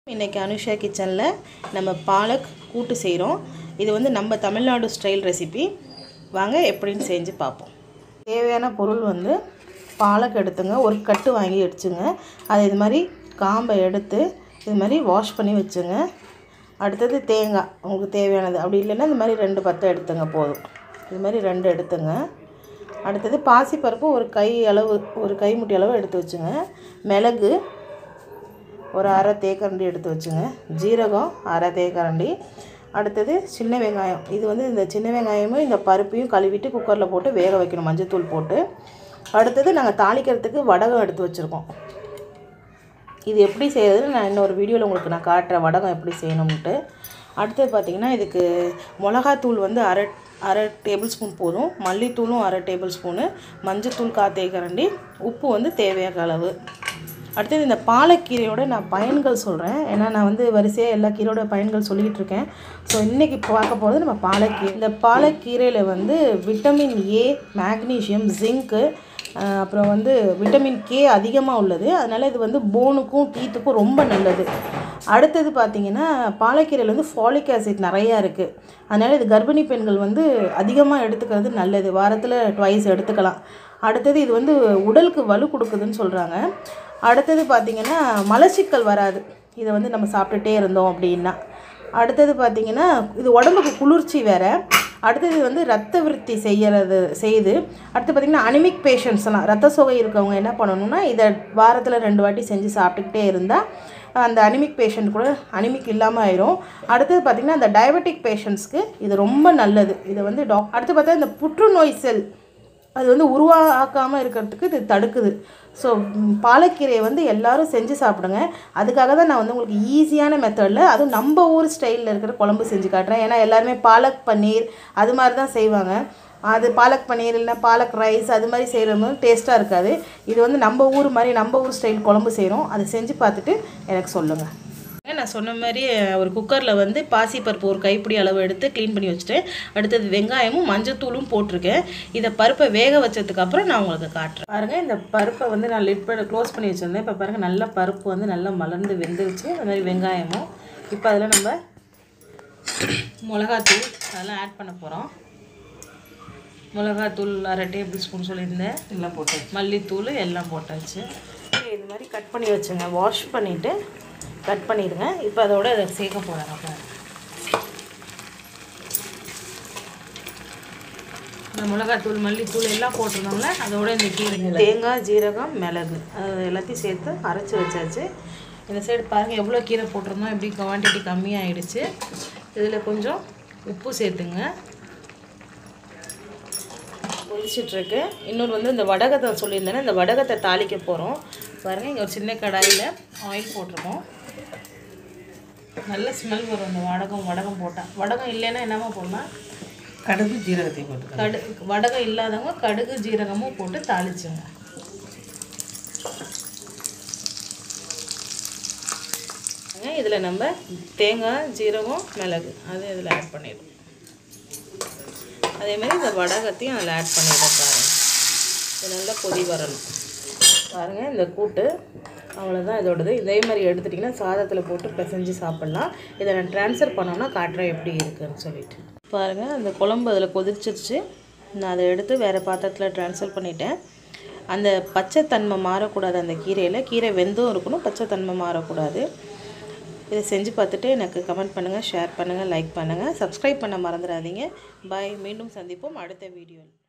இன்றைக்கி அனுஷா கிச்சனில் நம்ம பாலக் கூட்டு செய்கிறோம் இது வந்து நம்ம தமிழ்நாடு ஸ்டைல் ரெசிபி வாங்க எப்படின்னு செஞ்சு பார்ப்போம் தேவையான பொருள் வந்து பாலக் எடுத்துங்க ஒரு கட்டு வாங்கி வச்சுங்க அதை இது மாதிரி காம்பை எடுத்து இது மாதிரி வாஷ் பண்ணி வச்சுங்க அடுத்தது தேங்காய் உங்களுக்கு தேவையானது அப்படி இல்லைன்னா இந்த மாதிரி ரெண்டு பத்தை எடுத்துங்க போதும் இது மாதிரி ரெண்டு எடுத்துங்க அடுத்தது பாசிப்பருப்பு ஒரு கை அளவு ஒரு கைமுட்டி அளவு எடுத்து வச்சுங்க மிளகு ஒரு அரை தேக்கரண்டி எடுத்து வச்சுங்க ஜீரகம் அரை தேக்கரண்டி அடுத்தது சின்ன வெங்காயம் இது வந்து இந்த சின்ன வெங்காயமும் இந்த பருப்பையும் கழுவிட்டு குக்கரில் போட்டு வேக வைக்கணும் மஞ்சத்தூள் போட்டு அடுத்தது நாங்கள் தாளிக்கிறதுக்கு வடகம் எடுத்து வச்சுருக்கோம் இது எப்படி செய்யறதுன்னு நான் இன்னொரு வீடியோவில் உங்களுக்கு நான் காட்டுறேன் வடகம் எப்படி செய்யணும்ன்ட்டு அடுத்தது பார்த்திங்கன்னா இதுக்கு மிளகாத்தூள் வந்து அரை அரை டேபிள் ஸ்பூன் போதும் மல்லித்தூளும் அரை டேபிள் ஸ்பூனு மஞ்சத்தூள் கால் தேக்கரண்டி உப்பு வந்து தேவையான அளவு அடுத்தது இந்த பாலக்கீரையோட நான் பயன்கள் சொல்கிறேன் ஏன்னா நான் வந்து வரிசையாக எல்லா கீரையோட பயன்கள் சொல்லிக்கிட்டு இருக்கேன் ஸோ இன்றைக்கி பார்க்க போகிறது நம்ம பாலக்கீரை இந்த பாலக்கீரையில் வந்து விட்டமின் ஏ மேக்னீஷியம் ஜிங்க்கு அப்புறம் வந்து விட்டமின் கே அதிகமாக உள்ளது அதனால் இது வந்து போனுக்கும் டீத்துக்கும் ரொம்ப நல்லது அடுத்தது பார்த்திங்கன்னா பாலக்கீரையில் வந்து ஃபாலிக் ஆசிட் நிறையா இருக்குது அதனால் இது கர்ப்பிணி பெண்கள் வந்து அதிகமாக எடுத்துக்கிறது நல்லது வாரத்தில் ட்வைஸ் எடுத்துக்கலாம் அடுத்தது இது வந்து உடலுக்கு வலு கொடுக்குதுன்னு சொல்கிறாங்க அடுத்தது பார்த்திங்கன்னா மலச்சிக்கல் வராது இதை வந்து நம்ம சாப்பிட்டுட்டே இருந்தோம் அப்படின்னா அடுத்தது பார்த்திங்கன்னா இது உடம்புக்கு குளிர்ச்சி வேறு அடுத்தது வந்து ரத்த விருத்தி செய்யறது செய்யுது அடுத்து பார்த்திங்கன்னா அனிமிக் பேஷண்ட்ஸ்லாம் ரத்த சோகை இருக்கவங்க என்ன பண்ணணும்னா இதை வாரத்தில் ரெண்டு வாட்டி செஞ்சு சாப்பிட்டுக்கிட்டே இருந்தால் அந்த அனிமிக் பேஷண்ட் கூட அனிமிக் இல்லாமல் ஆயிரும் அடுத்தது பார்த்திங்கன்னா அந்த டயபெட்டிக் பேஷண்ட்ஸ்க்கு இது ரொம்ப நல்லது இதை வந்து டாக் அடுத்து பார்த்தா இந்த புற்றுநோய் செல் அது வந்து உருவாக்காமல் இருக்கிறதுக்கு இது தடுக்குது ஸோ பாலக்கீரையை வந்து எல்லாரும் செஞ்சு சாப்பிடுங்க அதுக்காக தான் நான் வந்து உங்களுக்கு ஈஸியான மெத்தடில் அதுவும் நம்ம ஊர் ஸ்டைலில் இருக்கிற குழம்பு செஞ்சு காட்டுறேன் ஏன்னா எல்லாருமே பாலக் பன்னீர் அது மாதிரி தான் செய்வாங்க அது பாலக் பன்னீர் இல்லைனா பாலக் ரைஸ் அது மாதிரி செய்கிறது டேஸ்ட்டாக இருக்காது இது வந்து நம்ம ஊர் மாதிரி நம்ம ஊர் ஸ்டைல் குழம்பு செய்கிறோம் அதை செஞ்சு பார்த்துட்டு எனக்கு சொல்லுங்கள் நான் சொன்ன மாதிரி ஒரு குக்கரில் வந்து பாசிப்பருப்பு ஒரு கைப்பிடி அளவு எடுத்து க்ளீன் பண்ணி வச்சுட்டேன் அடுத்தது வெங்காயமும் மஞ்சத்தூளும் போட்டிருக்கேன் இதை பருப்பை வேக வச்சதுக்கு அப்புறம் நான் உங்களுக்கு காட்டுறேன் பாருங்கள் இந்த பருப்பை வந்து நான் லிட் பண்ணி க்ளோஸ் பண்ணி வச்சுருந்தேன் இப்போ பாருங்கள் நல்லா பருப்பு வந்து நல்லா மலர்ந்து வெந்துருச்சு அது மாதிரி வெங்காயமும் இப்போ அதில் நம்ம மிளகாத்தூள் அதெல்லாம் ஆட் பண்ண போகிறோம் மிளகாத்தூள் அரை டேபிள் ஸ்பூன் சொல்லியிருந்தேன் எல்லாம் போட்டு மல்லித்தூள் எல்லாம் போட்டாச்சு இது மாதிரி கட் பண்ணி வச்சுங்க வாஷ் பண்ணிவிட்டு கட் பண்ணிடுங்க இப்போ அதோட அதை சேர்க்க போகிறாங்க அப்போ இந்த மிளகாத்தூள் மல்லித்தூள் எல்லாம் போட்டிருந்தோம்ல அதோட இந்த கீரை தேங்காய் ஜீரகம் மிளகு அது எல்லாத்தையும் சேர்த்து அரைச்சி வச்சாச்சு இந்த சைடு பாருங்கள் எவ்வளோ கீரை போட்டிருந்தோம் எப்படி குவான்டிட்டி கம்மியாகிடுச்சு இதில் கொஞ்சம் உப்பு சேர்த்துங்க கொதிச்சிட்ருக்கு இன்னொரு வந்து இந்த வடகத்தை சொல்லியிருந்தேன்னா இந்த வடகத்தை தாளிக்க போகிறோம் பாருங்கள் இங்கே ஒரு சின்ன கடாயில் ஆயில் போட்டிருக்கோம் நல்ல ஸ்மெல் வரும் இந்த வடகம் வடகம் போட்டால் வடகம் இல்லைன்னா என்னமா போடலாம் கடுகு ஜீரகத்தையும் போட்டு கடு வடகம் இல்லாதவங்க கடுகு ஜீரகமும் போட்டு தாளிச்சுங்க இதில் நம்ம தேங்காய் ஜீரகம் மிளகு அது இதில் ஆட் பண்ணிடுவோம் அதே மாதிரி இந்த வடகத்தையும் அதில் ஆட் பண்ணிடுறோம் பாருங்கள் இது நல்லா கொதி வரணும் பாருங்கள் இந்த கூட்டு அவ்வளோதான் இதோடது இதே மாதிரி எடுத்துட்டிங்கன்னா சாதத்தில் போட்டு பிசைஞ்சு சாப்பிட்லாம் இதை நான் ட்ரான்ஸ்ஃபர் பண்ணோன்னா காட்டுறேன் எப்படி இருக்குன்னு சொல்லிட்டு பாருங்கள் அந்த குழம்பு அதில் கொதிச்சிருச்சு நான் அதை எடுத்து வேறு பாத்திரத்தில் ட்ரான்ஸ்ஃபர் பண்ணிட்டேன் அந்த பச்சைத்தன்மை மாறக்கூடாது அந்த கீரையில் கீரை வெந்தும் இருக்கணும் பச்சைத்தன்மை மாறக்கூடாது இதை செஞ்சு பார்த்துட்டு எனக்கு கமெண்ட் பண்ணுங்கள் ஷேர் பண்ணுங்கள் லைக் பண்ணுங்கள் சப்ஸ்கிரைப் பண்ண மறந்துடாதீங்க பாய் மீண்டும் சந்திப்போம் அடுத்த வீடியோவில்